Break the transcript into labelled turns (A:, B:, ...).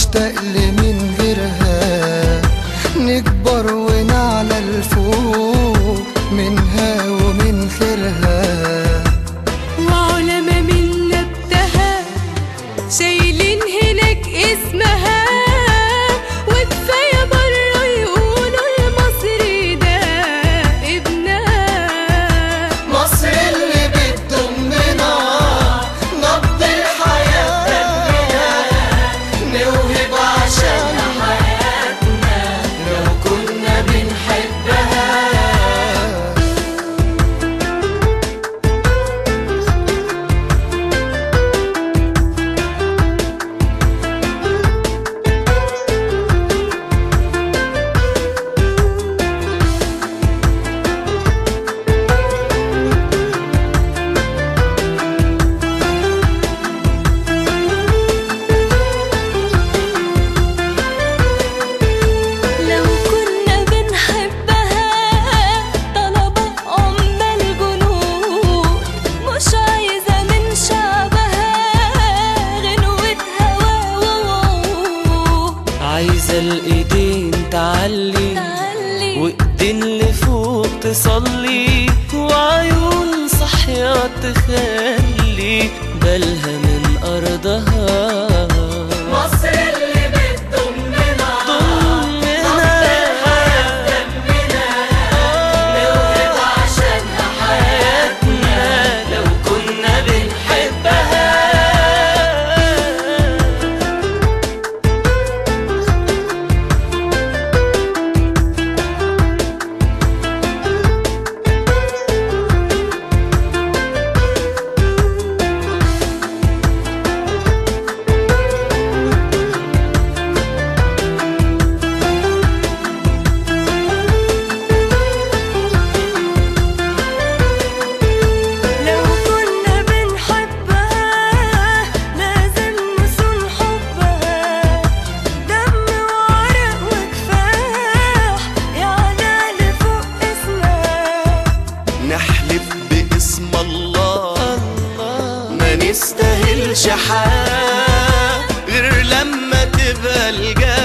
A: نشتاق لمن غيرها نكبر ونعلى الفوق منها ومن خيرها
B: وعلماء من نبتها شايلين هناك اسمها وكفاية بره يقولوا المصري ده ابنها
A: مصر اللي بتضمنا نبض الحياة دمنا نوهب عشانها حياتنا لو كنا بنحبها
B: لو كنا بنحبها طلبة أم الجنود مش عايزة من شعبها غنوة هوا ووعود
C: عايزة الايدين تعلي
B: تعلي
C: وايدين لفوق تصلي وعيون صحية تخلي بالها من أرضها
A: مصر اللي بتضمنا
C: ضمنا
A: نوهب عشانها
C: حياتنا لو كنا بنحبها
B: لو كنا بنحبها لازم نصون حبها دم وعرق وكفاح يعلى لفوق اسمها
A: نحلف باسم الله ما نستاهلش حاجة غير لما تبقى الجاه